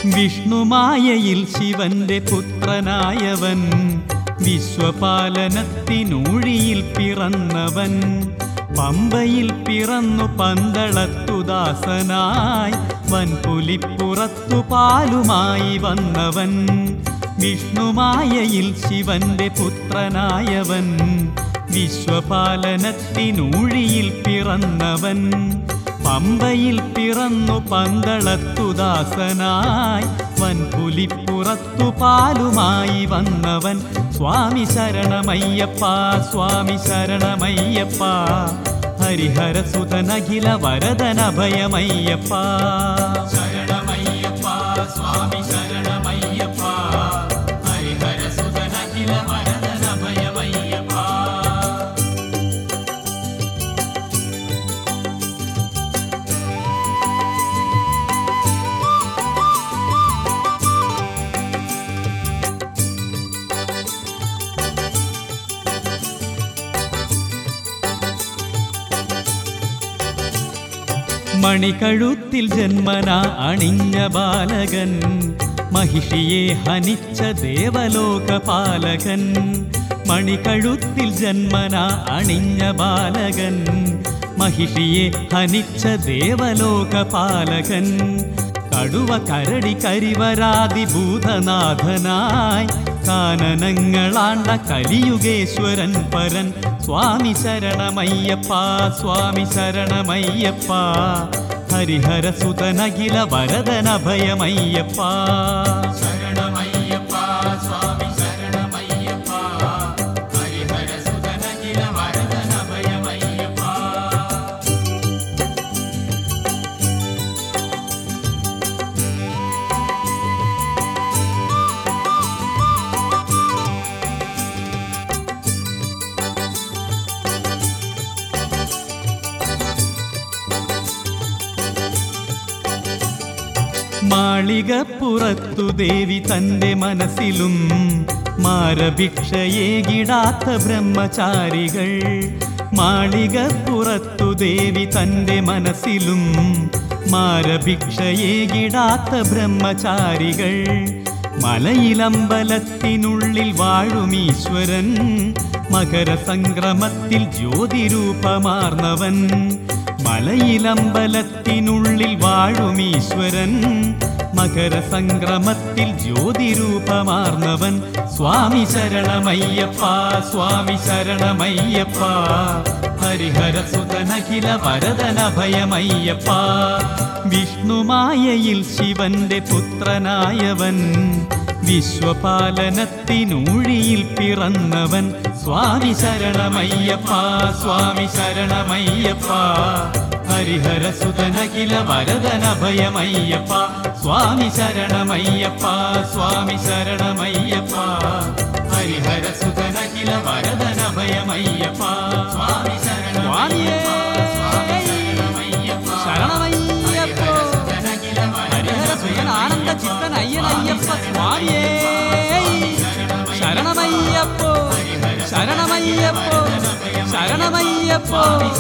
വിഷ്ണുമായയിൽ ശിവന്റെ പുത്രനായവൻ വിശ്വപാലനത്തിനൂഴിയിൽ പിറന്നവൻ പമ്പയിൽ പിറന്നു പന്തളത്തുദാസനായി വൻപുലിപ്പുറത്തു പാലുമായി വന്നവൻ വിഷ്ണുമായയിൽ ശിവന്റെ പുത്രനായവൻ വിശ്വപാലനത്തിനൂഴിയിൽ പിറന്നവൻ പമ്പയിൽ പിറന്നു പന്തളത്തുദാസനായി വൻപുലിപ്പുറത്തു പാലുമായി വന്നവൻ സ്വാമി ശരണമയ്യപ്പ സ്വാമി ശരണമയ്യപ്പ ഹരിഹരസുതനഖില വരദനഭയമയ്യപ്പ ശരണമയ്യപ്പ സ്വാമി ശരണമയ്യപ്പ ഹരിഹരസുതനഖില വരദനഭയമയ്യപ്പ മണികഴുത്തിൽ ജന്മന അണിഞ്ഞ ബാലകൻ മഹിഷിയെ ഹനിച്ച ദേവലോകപാലകൻ മണികഴുത്തിൽ ജന്മന അണിഞ്ഞ ബാലകൻ മഹിഷിയെ ഹനിച്ച ദേവലോകപാലകൻ കടുവ കരടി കരിവരാതി ഭൂതനാഥനായി കാനനങ്ങളാണ്ട കലിയുഗേശ്വരൻ പരൻ സ്വാമി ശരണമയ്യപ്പ സ്വാമി ശരണമയ്യപ്പ ഹരിഹരസുതനഖില വരദനഭയമയ്യപ്പ ശരണമയ്യപ്പ സ്വാമി ശരണമയ്യപ്പ ഹരിഹരസുതനഖില വരദനഭയമയ്യപ്പ മാളികപ്പുറത്തു ദേവി തന്റെ മനസ്സിലും മാരഭിക്ഷയേകിടാത്ത ബ്രഹ്മചാരികൾ മാളികപ്പുറത്തു ദേവി തന്റെ മനസ്സിലും മാരഭിക്ഷയേകിടാത്ത ബ്രഹ്മചാരികൾ മലയിലമ്പലത്തിനുള്ളിൽ വാഴുമീശ്വരൻ മകരസംക്രമത്തിൽ ജ്യോതിരൂപമാർന്നവൻ മലയിലമ്പലത്തിനുള്ളിൽ വാഴുമീശ്വരൻ മകരസംക്രമത്തിൽ ജ്യോതിരൂപമാർന്നവൻ സ്വാമി ശരണമയ്യപ്പ സ്വാമി ശരണമയ്യപ്പ ഹരിഹരസുതനഖില വരദനഭയമയ്യപ്പ വിഷ്ണുമായയിൽ ശിവന്റെ പുത്രനായവൻ വിശ്വപാലനത്തിനൂഴിയിൽ പിറന്നവൻ സ്വാമി ശരണമയ്യപ്പ സ്വാമി ശരണമയ്യപ്പ ഹരിഹരസുതനഖില വരദനഭയമയ്യപ്പ സ്വാമി ശരണമയ്യപ്പ സ്വാമി ശരണമയ്യപ്പ ഹരിഹരസുതനഖില വരദനഭയമയ്യപ്പ സ്വാമി ശരണമയ്യപ്പ സ്വാമി ശരണമയ്യപ്പ ശരണമയ്യപ്പോ ഹരിഹരസുതൻ ആനന്ദ ചിത്തൻ അയ്യനയ്യപ്പ സ്വാമിയേ ശരണമയ്യപ്പോ ശരണമയ്യപ്പോ ശരണമയ്യപ്പോ